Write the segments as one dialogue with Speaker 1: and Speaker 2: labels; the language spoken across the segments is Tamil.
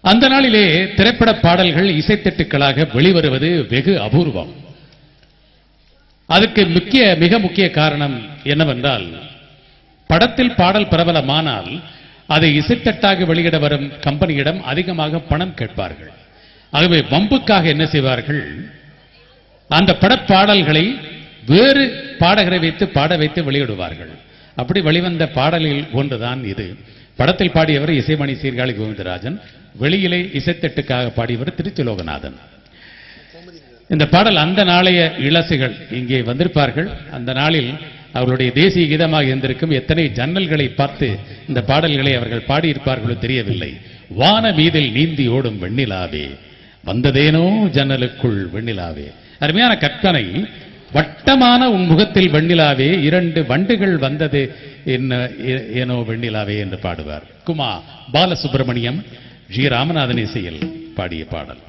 Speaker 1: அந்த நாளிலே திரைப்பட பாடல்கள் இசைத்தட்டுக்களாக வெளிவருவது வெகு அபூர்வம் அதுக்கு முக்கிய மிக முக்கிய காரணம் என்னவென்றால் படத்தில் பாடல் பிரபலமானால் அதை இசைத்தட்டாக வெளியிட வரும் கம்பெனியிடம் அதிகமாக பணம் கேட்பார்கள் ஆகவே வம்புக்காக என்ன செய்வார்கள் அந்த படப்பாடல்களை வேறு பாடகரை வைத்து பாட வைத்து வெளியிடுவார்கள் அப்படி வெளிவந்த பாடலில் ஒன்றுதான் இது படத்தில் பாடியவர் இசைமணி சீர்காழி கோவிந்தராஜன் வெளியிலே இசைத்தட்டுக்காக பாடியவர் திருச்சிலோகநாதன் இந்த பாடல் அந்த நாளைய இளசுகள் இங்கே வந்திருப்பார்கள் அந்த நாளில் அவர்களுடைய தேசிய கீதமாக இருந்திருக்கும் எத்தனை ஜன்னல்களை பார்த்து இந்த பாடல்களை அவர்கள் பாடியிருப்பார்களோ தெரியவில்லை வான மீதில் நீந்தி ஓடும் வெண்ணிலாவே வந்ததேனோ ஜன்னலுக்குள் வெண்ணிலாவே அருமையான கற்பனை வட்டமான உன் முகத்தில் வெண்ணிலாவே இரண்டு வண்டுகள் வந்தது என்ன ஏ- ஏனோ வெண்ணிலாவே என்று பாடுவார் குமா பாலசுப்பிரமணியம் ஜி ராமநாதன் இசையில் பாடிய பாடல்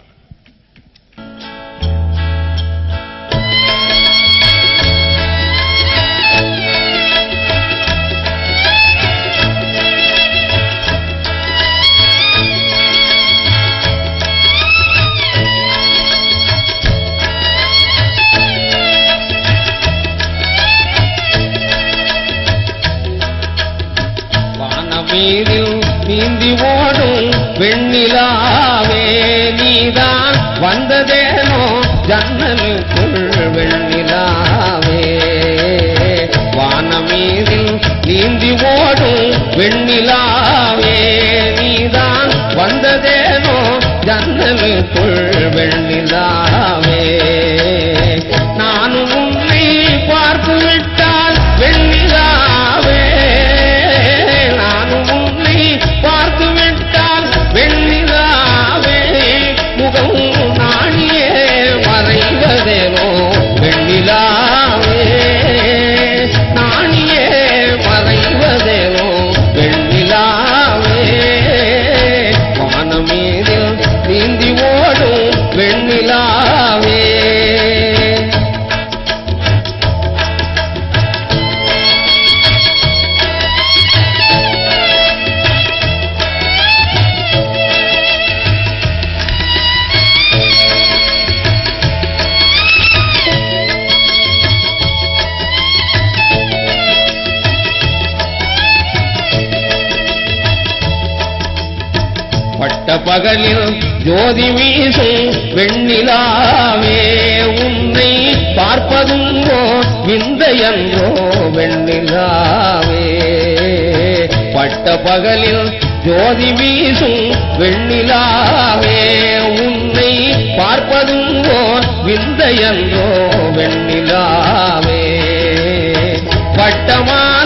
Speaker 2: வானமீதில் நீந்தி ஓடும் வெண்ணிலாவே நீதான் வந்ததேனோ ஜன்னலுக்குள் வெண்ணிலாவே வானமீதில் நீந்தி ஓடும் வெண்ணிலாவே நீதான் வந்ததேனோ ஜன்னலுக்குள் வெண்ணிலாவே நானும் உன்னை பார்த்து விட்டால் வெண்ணிலாவே நானும் உன்னை பார்த்து விட்டால் வெண்ணிலாவே முகம் நாணியே மறைவதேனோ வெண்ணிலாவே நாணியே மறைவதேனோ வெண்ணிலாவே வானமீதில் நீந்தி ஓடும் வெண்ணிலாவே பட்ட பகலில் ஜோதி வீசும் வெண்ணிலாவே உன்னை பார்ப்பதுங்கோ விந்தையன்றோ வெண்ணிலாவே பட்ட பகலில் ஜோதி வீசும் வெண்ணிலாவே உன்னை பார்ப்பதுங்கோ விந்தையன்றோ வெண்ணிலாவே பட்டமா